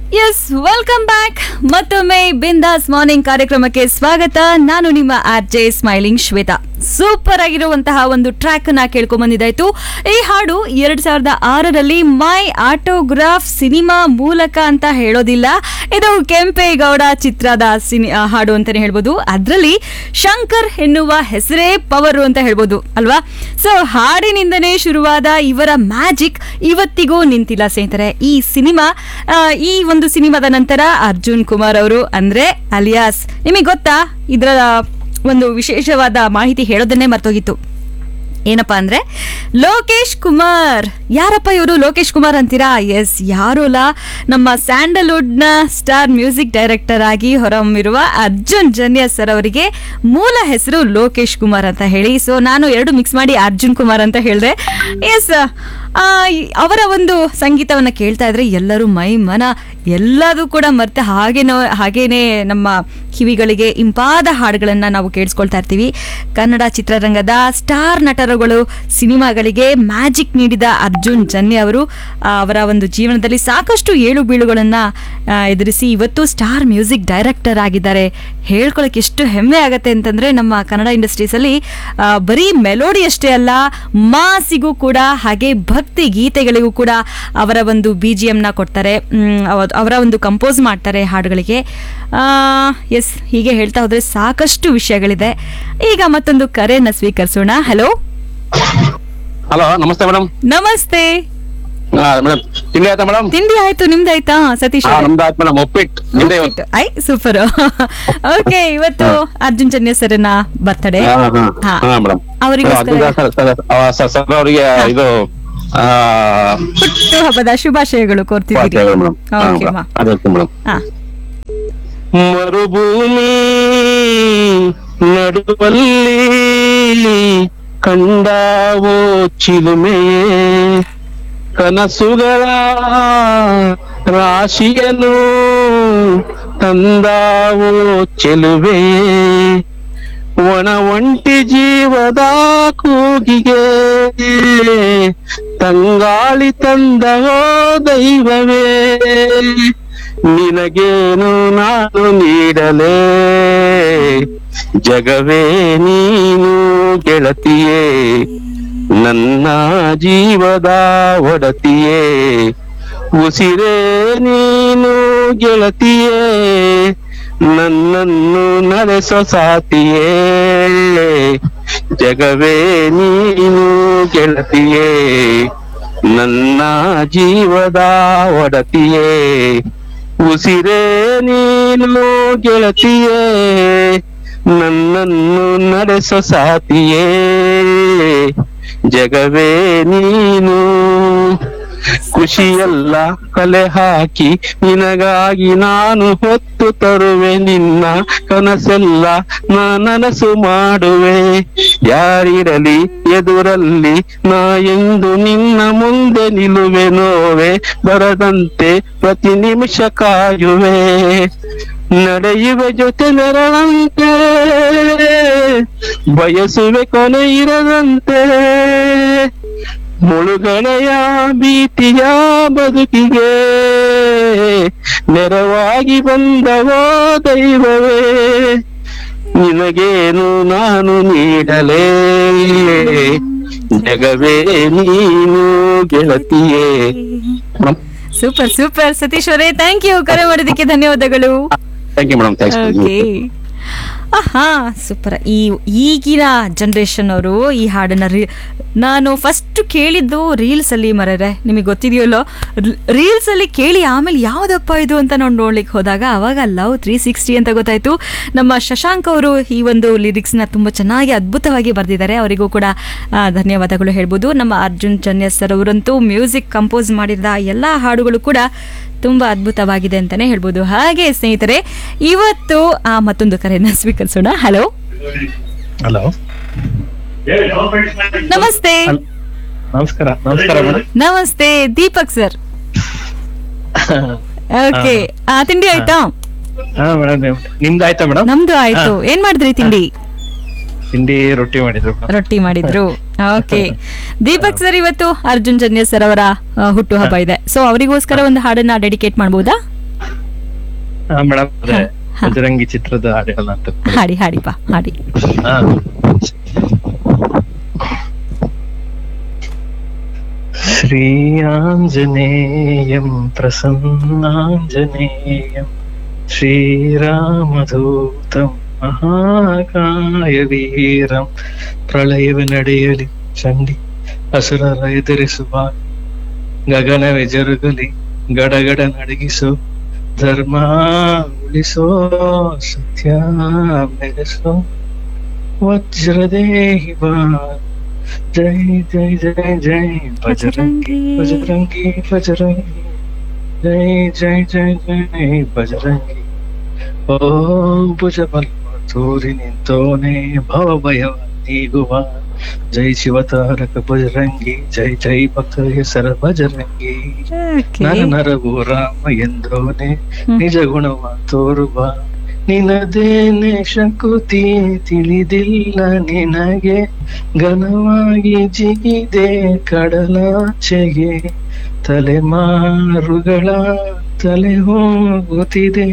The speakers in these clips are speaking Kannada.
ಎಸ್ ವೆಲ್ಕಮ್ ಬ್ಯಾಕ್ ಮತ್ತೊಮ್ಮೆ ಬಿಂದಾಸ್ ಮಾರ್ನಿಂಗ್ ಕಾರ್ಯಕ್ರಮಕ್ಕೆ ಸ್ವಾಗತ ನಾನು ನಿಮ್ಮ R J smiling Shwetha super ಆಗಿರುವಂತಹ ಒಂದು ಟ್ರ್ಯಾಕ್ ನ ಕೇಳ್ಕೊಂಡ್ ಬಂದಿದ್ದಾಯ್ತು ಈ ಹಾಡು ಎರಡ್ ಸಾವಿರದ ಆರರಲ್ಲಿ ಮೈ ಆಟೋಗ್ರಾಫ್ ಸಿನಿಮಾ ಮೂಲಕ ಅಂತ ಹೇಳೋದಿಲ್ಲ ಇದು ಕೆಂಪೇಗೌಡ ಚಿತ್ರದ ಸಿನಿ ಆ, ಹಾಡು ಅಂತಾನೆ ಹೇಳ್ಬೋದು ಅದರಲ್ಲಿ ಶಂಕರ್ ಎನ್ನುವ ಹೆಸರೇ ಪವರು ಅಂತ ಹೇಳ್ಬೋದು ಅಲ್ವಾ ಸೊ ಹಾಡಿನಿಂದನೇ ಶುರುವಾದ ಇವರ ಮ್ಯಾಜಿಕ್ ಇವತ್ತಿಗೂ ನಿಂತಿಲ್ಲ ಸ್ನೇಹಿತರೆ ಈ ಸಿನಿಮಾ ಆ, ಈ ಒಂದು ಸಿನಿಮಾದ ನಂತರ ಅರ್ಜುನ್ ಕುಮಾರ್ ಅವರು ಅಂದ್ರೆ ಅಲಿಯಾಸ್ ನಿಮಗೆ ಗೊತ್ತಾ ಇದರ ಒಂದು ವಿಶೇಷವಾದ ಮಾಹಿತಿ ಹೇಳೋದನ್ನೇ ಮರ್ತೋಗಿತ್ತು ಏನಪ್ಪಾ ಅಂದ್ರೆ ಲೋಕೇಶ್ ಕುಮಾರ್ ಯಾರಪ್ಪ ಇವರು ಲೋಕೇಶ್ ಕುಮಾರ್ ಅಂತೀರಾ ಎಸ್ ಯಾರು ಅಲ್ಲ ನಮ್ಮ ಸ್ಯಾಂಡಲ್ವುಡ್ ನ ಸ್ಟಾರ್ ಮ್ಯೂಸಿಕ್ ಡೈರೆಕ್ಟರ್ ಆಗಿ ಹೊರಹೊಮ್ಮಿರುವ ಅರ್ಜುನ್ ಜನ್ಯ ಸರ್ ಅವರಿಗೆ ಮೂಲ ಹೆಸರು ಲೋಕೇಶ್ ಕುಮಾರ್ ಅಂತ ಹೇಳಿ ಸೊ ನಾನು ಎರಡು ಮಿಕ್ಸ್ ಮಾಡಿ ಅರ್ಜುನ್ ಕುಮಾರ್ ಅಂತ ಹೇಳಿದೆ ಎಸ್ ಅವರ ಒಂದು ಸಂಗೀತವನ್ನ ಕೇಳ್ತಾ ಇದ್ರೆ ಎಲ್ಲರೂ ಮೈ ಮನ ಎಲ್ಲದೂ ಕೂಡ ಮರ್ತೆ ಹಾಗೇನೋ ಹಾಗೇನೆ ನಮ್ಮ ಕಿವಿಗಳಿಗೆ ಇಂಪಾದ ಹಾಡುಗಳನ್ನ ನಾವು ಕೇಳಿಸ್ಕೊಳ್ತಾ ಇರ್ತೀವಿ ಕನ್ನಡ ಚಿತ್ರರಂಗದ ಸ್ಟಾರ್ ನಟರುಗಳು ಸಿನಿಮಾಗಳಿಗೆ ಮ್ಯಾಜಿಕ್ ನೀಡಿದ ಅರ್ಜುನ್ ಜನ್ಯ ಅವರು ಆ, ಅವರ ಒಂದು ಜೀವನದಲ್ಲಿ ಸಾಕಷ್ಟು ಏಳು ಬೀಳುಗಳನ್ನ ಆ, ಎದುರಿಸಿ ಇವತ್ತು ಸ್ಟಾರ್ ಮ್ಯೂಸಿಕ್ ಡೈರೆಕ್ಟರ್ ಆಗಿದ್ದಾರೆ ಹೇಳ್ಕೊಳಕ್ಕೆ ಎಷ್ಟು ಹೆಮ್ಮೆ ಆಗತ್ತೆ ಅಂತಂದ್ರೆ ನಮ್ಮ ಕನ್ನಡ ಇಂಡಸ್ಟ್ರೀಸಲ್ಲಿ ಆ, ಬರೀ ಮೆಲೋಡಿ ಅಷ್ಟೇ ಅಲ್ಲ ಮಾಸಿಗೂ ಕೂಡ ಹಾಗೆ ಭಕ್ತಿ ಗೀತೆಗಳಿಗೂ ಕೂಡ ಅವರ ಒಂದು ಬಿ ಜಿ ಎಮ್ನ ಕೊಡ್ತಾರೆ ಮ್, ಅವ- ಅವರ ಒಂದು ಕಂಪೋಸ್ ಮಾಡ್ತಾರೆ ಹಾಡುಗಳಿಗೆ ಎಸ್ ಹೀಗೆ ಹೇಳ್ತಾ ಹೋದ್ರೆ ಸಾಕಷ್ಟು ವಿಷಯಗಳಿದೆ ಈಗ ಮತ್ತೊಂದು ಕರೆಯನ್ನ ಸ್ವೀಕರಿಸೋಣ ಹಲೋ ಹಲೋ ನಮಸ್ತೆ ಮೇಡಮ್ ನಮಸ್ತೆ ಮೇಡಮ್ ತಿಂಡಿ ಆಯ್ತಾ ಮೇಡಮ್ ತಿಂಡಿ ಆಯ್ತು ನಿಮ್ದಾಯ್ತಾ ಸತೀಶ್ ಹಾ ಅವ್ರೆ? ನಮ್ದು ಆಯ್ತು ಮೇಡಮ್ ಒಪ್ಪಿಟ್ಟು ನಿಂದೆ ಇವತ್ತು ಐ ಸೂಪರ್ ಓಕೆ ಇವತ್ತು ಅರ್ಜುನ್ ಚನ್ಯ ಸರ್ನ ಬರ್ತಡೆ ಹಾ, ಹಾ, ಹಾ. ಹಾ ಮೇಡಮ್ ಅವರಿಗೋಸ್ಕರ ಸರ್ ಅವರಿಗೆ ಇದು ಆ, ಹುಟ್ಟು ಹಬ್ಬದ ಶುಭಾಶಯಗಳು ಕೋರ್ತಿದ್ದೀರಿ ವಾರ್ತೆಗಳು ಮೇಡಮ್ ಹಾ, ಓಕೆ ಮೇಡಮ್. ಮಾ ಅದೇ ಮೇಡಮ್ ಹಾ ಮರುಭೂಮಿ ನಡುವಲ್ಲಿ ಕಂಡಾವೋ ಚಿಲುಮೆಯೇ ಕನಸುಗಳ ರಾಶಿಯನು ತಂದಾವೋ ಚೆಲುವೆಯೇ ಒಣ ಒಂಟಿ ಜೀವದ ಕೂಗಿಗೆ ತಂಗಾಳಿ ತಂದವೋ ದೈವವೇ ನಿನಗೇನು ನಾನು ನೀಡಲೇ ಜಗವೇ ನೀನು ಗೆಳತಿಯೇ ನನ್ನ ಜೀವದ ಒಡತಿಯೇ ಉಸಿರೇ ನೀನು ಗೆಳತಿಯೇ ನನ್ನನ್ನು ನಡೆಸೋ ಸಾತಿಯೇ ಜಗವೇ ನೀನು ಗೆಳತಿಯೇ ನನ್ನ ಜೀವದ ಒಡತಿಯೇ ಉಸಿರೇ ನೀನು ಗೆಳತಿಯೇ ನನ್ನನ್ನು ನಡೆಸೋ ಸಾತಿಯೇ ಜಗವೇ ನೀನು ಖುಷಿಯಲ್ಲ ಕಲೆ ಹಾಕಿ ನಿನಗಾಗಿ ನಾನು ಹೊತ್ತು ತರುವೆ ನಿನ್ನ ಕನಸೆಲ್ಲ ನಾ ನನಸು ಮಾಡುವೆ ಯಾರಿರಲಿ ಎದುರಲ್ಲಿ ನಾ ಎಂದು ನಿನ್ನ ಮುಂದೆ ನಿಲ್ಲುವೆ ನೋವೆ ಬರದಂತೆ ಪ್ರತಿ ನಿಮಿಷ ಕಾಯುವೆ ನಡೆಯುವ ಜೊತೆ ನೆರಳಂತೆ ಬಯಸುವೆ ಕೊನೆ ಇರದಂತೆ ಮುಳುಗಡೆಯ ಭೀತಿಯ ಬದುಕಿಗೆ ನೆರವಾಗಿ ಬಂದವೋ ದೈವವೇ ನಿನಗೇನು ನಾನು ನೀಡಲೇ ಜಗವೇ ನೀನು ಗೆಳತಿಯೇ ಸೂಪರ್ ಸೂಪರ್ ಸತೀಶ್ ಅವರೇ ಥ್ಯಾಂಕ್ ಯು ಕರೆ ಮಾಡಿದ್ದಕ್ಕೆ ಧನ್ಯವಾದಗಳು thank you madam thanks okay ಆಹಾ ಸೂಪರ್ ಈ ಈಗಿನ ಜನರೇಷನ್ ಅವರು ಈ ಹಾಡನ್ನ ರೀ ನಾನು ಫಸ್ಟ್ ಕೇಳಿದ್ದು ರೀಲ್ಸ್ ಅಲ್ಲಿ ಮರರೆ ನಿಮಗೆ ಗೊತ್ತಿದೆಯಲ್ಲೋ ರೀಲ್ಸ್ ಅಲ್ಲಿ ಕೇಳಿ ಆಮೇಲೆ ಯಾವ್ದಪ್ಪ ಇದು ಅಂತ ನಾವು ನೋಡ್ಲಿಕ್ಕೆ ಹೋದಾಗ ಅವಾಗ ಲವ್ ತ್ರೀ ಸಿಕ್ಸ್ಟಿ ಅಂತ ಗೊತ್ತಾಯ್ತು ನಮ್ಮ ಶಶಾಂಕ್ ಅವರು ಈ ಒಂದು ಲಿರಿಕ್ಸ್ನ ತುಂಬ ಚೆನ್ನಾಗಿ ಅದ್ಭುತವಾಗಿ ಬರೆದಿದ್ದಾರೆ ಅವರಿಗೂ ಕೂಡ ಆ, ಧನ್ಯವಾದಗಳು ಹೇಳ್ಬೋದು ನಮ್ಮ ಅರ್ಜುನ್ ಚನ್ಯ ಸರ್ ಅವರಂತೂ ಮ್ಯೂಸಿಕ್ ಕಂಪೋಸ್ ಮಾಡಿದ ಎಲ್ಲ ಹಾಡುಗಳು ಕೂಡ ತುಂಬ ಅದ್ಭುತವಾಗಿದೆ ಅಂತಾನೆ ಹೇಳ್ಬೋದು ಹಾಗೆ ಸ್ನೇಹಿತರೆ ಇವತ್ತು ಆ ಮತ್ತೊಂದು ಕರೆಯನ್ನ ಸ್ವೀಕರಿಸೋಣ ಹಲೋ ಹಲೋ ನಮಸ್ತೆ ನಮಸ್ಕಾರ ನಮಸ್ಕಾರ ಮೇಡಮ್ ನಮಸ್ತೆ ದೀಪಕ್ ಸರ್ ಓಕೆ ಆ ತಿಂಡಿ ಆಯ್ತಾ ಹಾ ಮೇಡಮ್ ನಿಮ್ದು ಆಯ್ತಾ ಮೇಡಮ್ ನಮ್ದು ಆಯ್ತು ಏನ್ ಮಾಡಿದ್ರಿ ತಿಂಡಿ ತಿಂಡಿ ರೊಟ್ಟಿ ಮಾಡಿದ್ರು madam. ರೊಟ್ಟಿ ಮಾಡಿದ್ರು ಓಕೆ ದೀಪಕ್ ಸರ್ ಇವತ್ತು ಅರ್ಜುನ್ ಜನ್ಯ ಸರ್ ಅವರ ಆ, ಹುಟ್ಟುಹಬ್ಬ ಇದೆ ಸೊ ಅವರಿಗೋಸ್ಕರ ಒಂದು ಹಾಡನ್ನ ಡೆಡಿಕೇಟ್ ಮಾಡ್ಬೋದಾ ಹಾ ಮೇಡಮ್ ಅದೇ ಹಾ. ಬಜರಂಗಿ ಚಿತ್ರದ ಹಾಡುಗಳನ್ನ ಅಂತ ಹಾಡಿ ಹಾಡಿಪ್ಪ ಹಾಡಿ ಹಾ. ಶ್ರೀ ಆಂಜನೇಯಂ ಪ್ರಸನ್ನಾಂಜನೇಯಂ ಶ್ರೀರಾಮದೂತಂ ಮಹಾಕಾಯ ವೀರಂ ಪ್ರಳಯವ ನಡೆಯಲಿ ಚಂಡಿ ಹಸುರರ ಎದುರಿಸುವ ಗಗನವೇ ಜರುಗಲಿ ಗಡಗಡ ನಡಗಿಸೋ ಧರ್ಮ ಉಳಿಸೋ ಸತ್ಯ ಮೆರೆಸೋ ವಜ್ರದೇಹಿ ಬಾ ಜೈ ಜೈ ಜೈ ಜೈ ಬಜರಂಗಿ ಬಜರಂಗಿ ಬಜರಂಗಿ ಜೈ ಜೈ ಜೈ ಜೈ ಬಜರಂಗಿ ಓ ಭುಜಬಲ ತೋರಿ ನಿಂತೋನೆ ಭವ ಭಯವ ನೀಗುವ ಜೈ ಶಿವತಾರಕ ಬಜರಂಗಿ ಜೈ ಜೈ ಭಕ್ತ ಹೆಸರ ಬಜರಂಗಿ ನರ ನರವು ರಾಮ ಎಂದೋನೆ ಹ್ಮ್. ನಿಜ ಗುಣವ ತೋರುವ ನಿನದೇನೆ ಶಕುತಿ ತಿಳಿದಿಲ್ಲ ನಿನಗೆ ಘನವಾಗಿ ಜಿಗಿದೆ ಕಡಲಾಚೆಗೆ ತಲೆಮಾರುಗಳ ತಲೆ ಹೋಗುತ್ತಿದೆ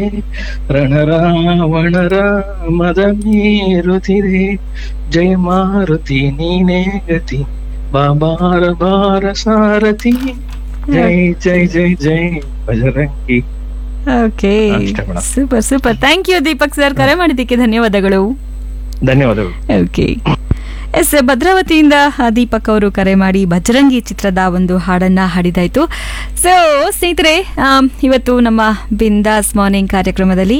ರಣರಾವಣರ ಮದ ಮೀರುತ್ತಿದೆ ಜಯ ಮಾರುತಿ ನೀನೇ ಗತಿ ಬಾಬಾರ ಬಾರ ಸಾರಥಿ ಜೈ ಜೈ ಜೈ ಜೈ ಬಜರಂಗಿ ಓಕೆ ಅಷ್ಟೇ madam. Super super thank you Deepak sir ಕರೆ ಮಾಡಿದ್ದಕ್ಕೆ ಧನ್ಯವಾದಗಳು ಧನ್ಯವಾದಗಳು ಓಕೆ ಎಸ್ ಭದ್ರಾವತಿಯಿಂದ ಆ, ದೀಪಕ್ ಅವರು ಕರೆ ಮಾಡಿ ಬಜರಂಗಿ ಚಿತ್ರದ ಒಂದು ಹಾಡನ್ನ ಹಾಡಿದಾಯ್ತು ಸೊ ಸ್ನೇಹಿತರೆ ಆಮ್, ಇವತ್ತು ನಮ್ಮ ಬಿಂದಾಸ್ ಮಾರ್ನಿಂಗ್ ಕಾರ್ಯಕ್ರಮದಲ್ಲಿ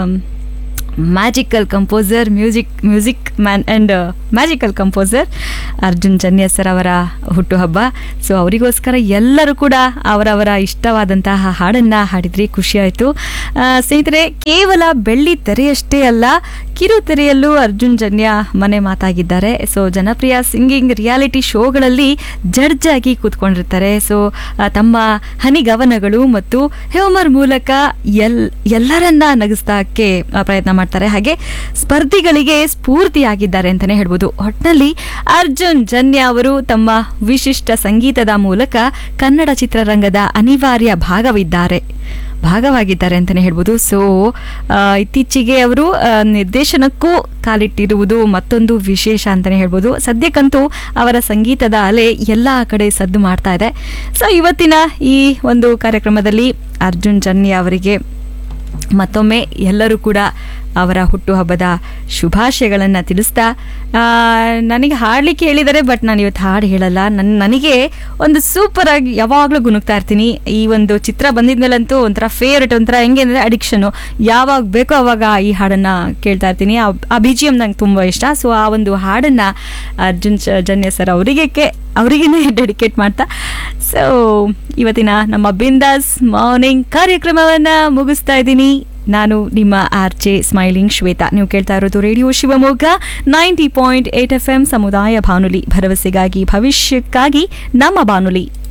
magical composer music music man and magical composer Arjun Janya sir ಅವರ ಹುಟ್ಟುಹಬ್ಬ ಸೊ ಅವರಿಗೋಸ್ಕರ ಎಲ್ಲರೂ ಕೂಡ ಅವರವರ ಇಷ್ಟವಾದಂತಹ ಹಾಡನ್ನು ಹಾಡಿದ್ರಿ ಖುಷಿಯಾಯಿತು ಸ್ನೇಹಿತರೆ ಕೇವಲ ಬೆಳ್ಳಿ ತೆರೆಯಷ್ಟೇ ಅಲ್ಲ ಕಿರು ತೆರೆಯಲ್ಲೂ ಅರ್ಜುನ್ ಜನ್ಯ ಮನೆ ಮಾತಾಗಿದ್ದಾರೆ ಸೊ ಜನಪ್ರಿಯ ಸಿಂಗಿಂಗ್ ರಿಯಾಲಿಟಿ ಶೋಗಳಲ್ಲಿ ಜಡ್ಜ್ ಆಗಿ ಕೂತ್ಕೊಂಡಿರ್ತಾರೆ ಸೊ ತಮ್ಮ ಹನಿಗವನಗಳು ಮತ್ತು ಹ್ಯೂಮರ್ ಮೂಲಕ ಎಲ್ ಎಲ್ಲರನ್ನ ನಗಿಸ್ತಾಕ್ಕೆ ಆ, ಪ್ರಯತ್ನ ಮಾಡ್ತಾರೆ ಹಾಗೆ ಸ್ಪರ್ಧಿಗಳಿಗೆ ಸ್ಫೂರ್ತಿಯಾಗಿದ್ದಾರೆ ಅಂತಾನೆ ಹೇಳ್ಬೋದು ಒಟ್ನಲ್ಲಿ ಅರ್ಜುನ್ ಜನ್ಯ ಅವರು ತಮ್ಮ ವಿಶಿಷ್ಟ ಸಂಗೀತದ ಮೂಲಕ ಕನ್ನಡ ಚಿತ್ರರಂಗದ ಅನಿವಾರ್ಯ ಭಾಗವಿದ್ದಾರೆ ಭಾಗವಾಗಿದ್ದಾರೆ ಅಂತಲೇ ಹೇಳ್ಬೋದು ಸೊ ಇತ್ತೀಚೆಗೆ ಅವರು ಆ, ನಿರ್ದೇಶನಕ್ಕೂ ಕಾಲಿಟ್ಟಿರುವುದು ಮತ್ತೊಂದು ವಿಶೇಷ ಅಂತಲೇ ಹೇಳ್ಬೋದು ಸದ್ಯಕ್ಕಂತೂ ಅವರ ಸಂಗೀತದ ಅಲೆ ಎಲ್ಲ ಕಡೆ ಸದ್ದು ಮಾಡ್ತಾ ಇದೆ ಸೊ ಇವತ್ತಿನ ಈ ಒಂದು ಕಾರ್ಯಕ್ರಮದಲ್ಲಿ ಅರ್ಜುನ್ ಜನ್ಯ ಅವರಿಗೆ ಮತ್ತೊಮ್ಮೆ ಎಲ್ಲರೂ ಕೂಡ ಅವರ ಹುಟ್ಟುಹಬ್ಬದ ಶುಭಾಶಯಗಳನ್ನು ತಿಳಿಸ್ತಾ ಆ, ನನಗೆ ಹಾಡಲಿಕ್ಕೆ ಹೇಳಿದ್ದಾರೆ ಬಟ್ ನಾನು ಇವತ್ತು ಹಾಡು ಹೇಳಲ್ಲ ನನ್ನ ನನಗೆ ಒಂದು ಸೂಪರ್ ಆಗಿ ಯಾವಾಗಲೂ ಗುನುಗ್ತಾ ಇರ್ತೀನಿ ಈ ಒಂದು ಚಿತ್ರ ಬಂದಿದ್ಮೇಲಂತೂ ಒಂಥರ ಫೇವ್ರೆಟ್ ಒಂಥರ ಹೆಂಗೆ ಅಂದರೆ ಅಡಿಕ್ಷನು ಯಾವಾಗ ಬೇಕೋ ಅವಾಗ ಈ ಹಾಡನ್ನು ಕೇಳ್ತಾ ಇರ್ತೀನಿ ಆ- ಆ ಬಿ ಜಿ ಎಮ್ ನಂಗೆ ತುಂಬ ಇಷ್ಟ ಸೊ ಆ ಒಂದು ಹಾಡನ್ನು ಅರ್ಜುನ್ ಚ- ಜನ್ಯ ಸರ್ ಅವರಿಗೆ ಅವರಿಗೇ ಡೆಡಿಕೇಟ್ ಮಾಡ್ತಾ ಸೊ ಇವತ್ತಿನ ನಮ್ಮ ಬಿಂದಾಸ್ ಮಾರ್ನಿಂಗ್ ಕಾರ್ಯಕ್ರಮವನ್ನು ಮುಗಿಸ್ತಾ ಇದ್ದೀನಿ ನಾನು ನಿಮ್ಮ ಆರ್ ಜೆ ಸ್ಮೈಲಿಂಗ್ ಶ್ವೇತಾ ನೀವು ಕೇಳ್ತಾ ಇರೋದು radio Shivamogga ninety point eight F M ಸಮುದಾಯ ಬಾನುಲಿ ಭರವಸೆಗಾಗಿ ಭವಿಷ್ಯಕ್ಕಾಗಿ ನಮ್ಮ ಬಾನುಲಿ